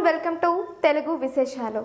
welcome to Telugu విశేషాలు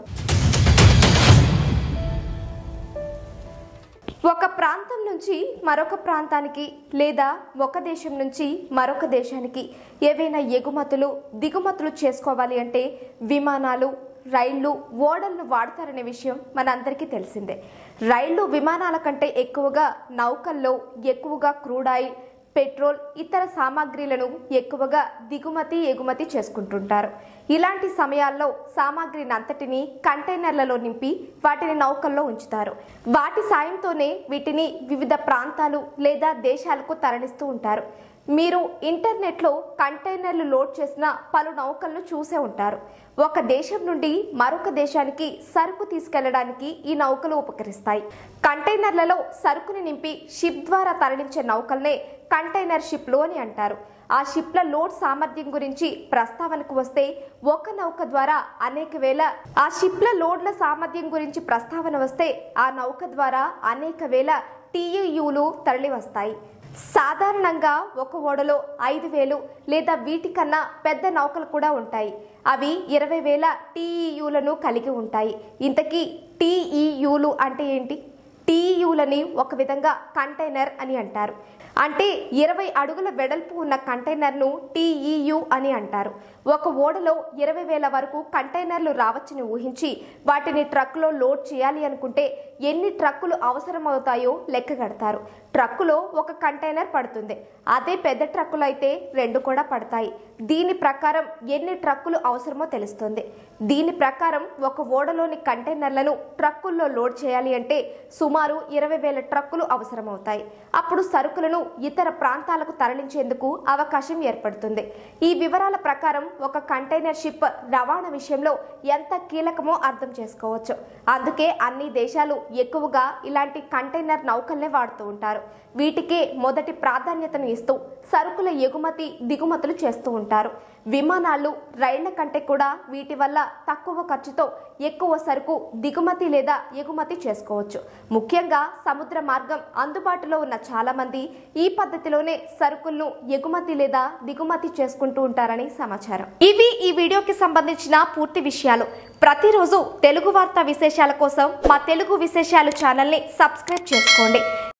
ఒక ప్రాంతం నుంచి మరొక ప్రాంతానికి లేదా ఒక దేశం నుంచి మరొక దేశానికి ఏవైనా ఎగుమతులు దిగుమతులు చేసుకోవాలి అంటే విమానాలు రైళ్లు ఓడలను వాడతారనే విషయం మనందరికీ తెలిసిందే రైళ్లు విమానాల కంటే ఎక్కువగా నౌకల్లో ఎక్కువగా క్రూడ్ ఆయిల్ పెట్రోల్ ఇతర సామాగ్రిలను ఎక్కువగా దిగుమతి ఎగుమతి చేసుకుంటుంటారు ఇలాంటి సమయాల్లో సామాగ్రిని అంతటిని కంటైనర్లలో నింపి వాటిని నౌకల్లో ఉంచుతారు వాటి సాయంతోనే వీటిని వివిధ ప్రాంతాలు లేదా దేశాలకు తరలిస్తూ ఉంటారు మీరు ఇంటర్నెట్లో కంటైనర్లు లోడ్ చేసిన పలు నౌకలను చూసే ఉంటారు ఒక దేశం నుండి మరొక దేశానికి సరుకు తీసుకెళ్లడానికి ఈ నౌకలు ఉపకరిస్తాయి కంటైనర్లలో సరుకుని నింపి షిప్ ద్వారా తరలించే నౌకల్నే కంటైనర్ షిప్లు అని అంటారు ఆ షిప్ల లోడ్ సామర్థ్యం గురించి ప్రస్తావనకు వస్తే ఒక నౌక ద్వారా అనేక వేల ఆ షిప్ల లోడ్ల సామర్థ్యం గురించి ప్రస్తావన వస్తే ఆ నౌక ద్వారా అనేక వేల టీయూలు తరలి వస్తాయి సాధారణంగా ఒక ఓడలో ఐదు వేలు లేదా వీటికన్నా పెద్ద నౌకలు కూడా ఉంటాయి అవి ఇరవై వేల టీఈయూలను కలిగి ఉంటాయి ఇంతకీ టీఈయూలు అంటే ఏంటి టీయూలని ఒక విధంగా కంటైనర్ అని అంటారు అంటే ఇరవై అడుగుల వెడల్పు ఉన్న కంటైనర్ను టీఈయు అని అంటారు ఒక ఓడలో ఇరవై వేల వరకు కంటైనర్లు రావచ్చని ఊహించి వాటిని ట్రక్లో లోడ్ చేయాలి అనుకుంటే ఎన్ని ట్రక్కులు అవసరమవుతాయో లెక్క కడతారు ట్రక్కులో ఒక కంటైనర్ పడుతుంది అదే పెద్ద ట్రక్కులు అయితే రెండు కూడా పడతాయి దీని ప్రకారం ఎన్ని ట్రక్కులు అవసరమో తెలుస్తుంది దీని ప్రకారం ఒక ఓడలోని కంటైనర్లను ట్రక్కుల్లో లోడ్ చేయాలి అంటే సుమారు ఇరవై వేల ట్రక్కులు అవసరమవుతాయి అప్పుడు సరుకులను ఇతర ప్రాంతాలకు తరలించేందుకు అవకాశం ఏర్పడుతుంది ఈ వివరాల ప్రకారం ఒక కంటైనర్ షిప్ రవాణా విషయంలో ఎంత కీలకమో అర్థం చేసుకోవచ్చు అందుకే అన్ని దేశాలు ఎక్కువగా ఇలాంటి కంటైనర్ నౌకల్నే వాడుతూ ఉంటారు వీటికే మొదటి ప్రాధాన్యతను ఇస్తూ సరుకుల ఎగుమతి దిగుమతులు చేస్తూ ఉంటారు విమానాలు రైళ్ల కంటే కూడా వీటి వల్ల తక్కువ ఖర్చుతో ఎక్కువ సరుకు దిగుమతి లేదా ఎగుమతి చేసుకోవచ్చు ముఖ్యంగా సముద్ర మార్గం అందుబాటులో ఉన్న చాలా మంది ఈ పద్ధతిలోనే సరుకులను ఎగుమతి లేదా దిగుమతి చేసుకుంటూ ఉంటారని సమాచారం ఇవి ఈ వీడియోకి సంబంధించిన పూర్తి విషయాలు ప్రతిరోజు తెలుగు వార్త విశేషాల కోసం మా తెలుగు విశేషాలు ఛానల్ని సబ్స్క్రైబ్ చేసుకోండి